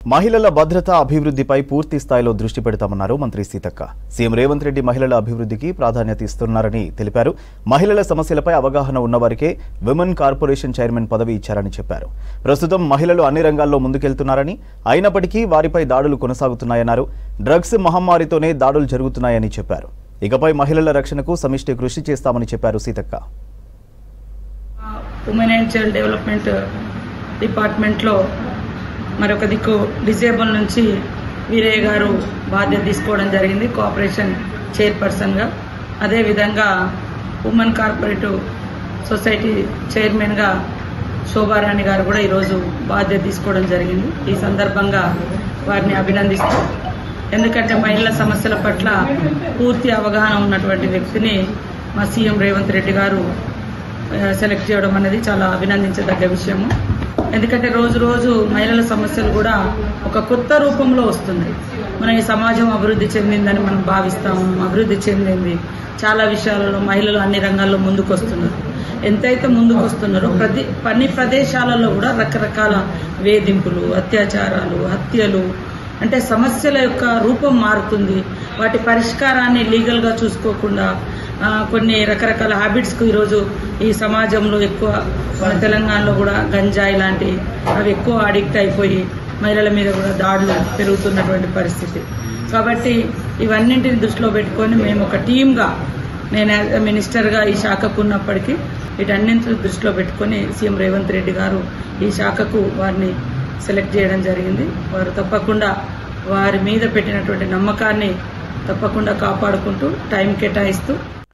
మహిళల భద్రత అభివృద్ధిపై పూర్తి స్థాయిలో దృష్టి పెడతామన్నారు మంత్రి సీతక్క సీఎం రేవంత్ రెడ్డి మహిళల అభివృద్ధికి ప్రాధాన్యత ఇస్తున్నారని తెలిపారు మహిళల సమస్యలపై అవగాహన ఉన్నవారికే విమెన్ కార్పొరేషన్ చైర్మన్ పదవి ఇచ్చారని చెప్పారు ప్రస్తుతం మహిళలు అన్ని రంగాల్లో ముందుకెళ్తున్నారని అయినప్పటికీ వారిపై దాడులు కొనసాగుతున్నాయన్నారు డ్రగ్స్ మహమ్మారితోనే దాడులు జరుగుతున్నాయని చెప్పారు ఇకపై మహిళల రక్షణకు సమిష్టి కృషి చేస్తామని చెప్పారు Seethakka women and child development డిపార్ట్మెంట్లో మరొక దిక్కు డిజేబుల్ నుంచి వీరయ్య గారు బాధ్యత తీసుకోవడం జరిగింది కోఆపరేషన్ చైర్పర్సన్గా అదేవిధంగా ఉమెన్ కార్పొరేటివ్ సొసైటీ చైర్మన్గా శోభారాణి గారు కూడా ఈరోజు బాధ్యత తీసుకోవడం జరిగింది ఈ సందర్భంగా వారిని అభినందిస్తూ ఎందుకంటే మహిళల సమస్యల పట్ల పూర్తి అవగాహన ఉన్నటువంటి వ్యక్తిని మా సీఎం రేవంత్ రెడ్డి గారు ఆ, సెలెక్ట్ చేయడం అనేది చాలా అభినందించదగ్గ విషయము ఎందుకంటే రోజు రోజు మహిళల సమస్యలు కూడా ఒక కొత్త రూపంలో వస్తున్నాయి మన ఈ సమాజం అభివృద్ధి చెందిందని మనం భావిస్తాము అభివృద్ధి చెందింది చాలా విషయాలలో మహిళలు అన్ని రంగాల్లో ముందుకు వస్తున్నారు ఎంతైతే ముందుకు వస్తున్నారో ప్రతి పని ప్రదేశాలలో కూడా రకరకాల వేధింపులు అత్యాచారాలు హత్యలు అంటే సమస్యల యొక్క రూపం మారుతుంది వాటి పరిష్కారాన్ని లీగల్గా చూసుకోకుండా ఆ, కొన్ని రకరకాల హ్యాబిట్స్కు ఈరోజు ఈ సమాజంలో ఎక్కువ మన తెలంగాణలో కూడా గంజాయి లాంటి అవి ఎక్కువ అడిక్ట్ అయిపోయి మహిళల మీద కూడా దాడులు పెరుగుతున్నటువంటి పరిస్థితి కాబట్టి ఇవన్నింటిని దృష్టిలో పెట్టుకొని మేము ఒక టీమ్గా నేను యాజ్ ఎ మినిస్టర్గా ఈ శాఖకు ఉన్నప్పటికీ వీటన్నింటిని దృష్టిలో పెట్టుకొని సీఎం రేవంత్ రెడ్డి గారు ఈ శాఖకు వారిని సెలెక్ట్ చేయడం జరిగింది వారు తప్పకుండా వారి మీద పెట్టినటువంటి నమ్మకాన్ని తప్పకుండా కాపాడుకుంటూ టైం కేటాయిస్తూ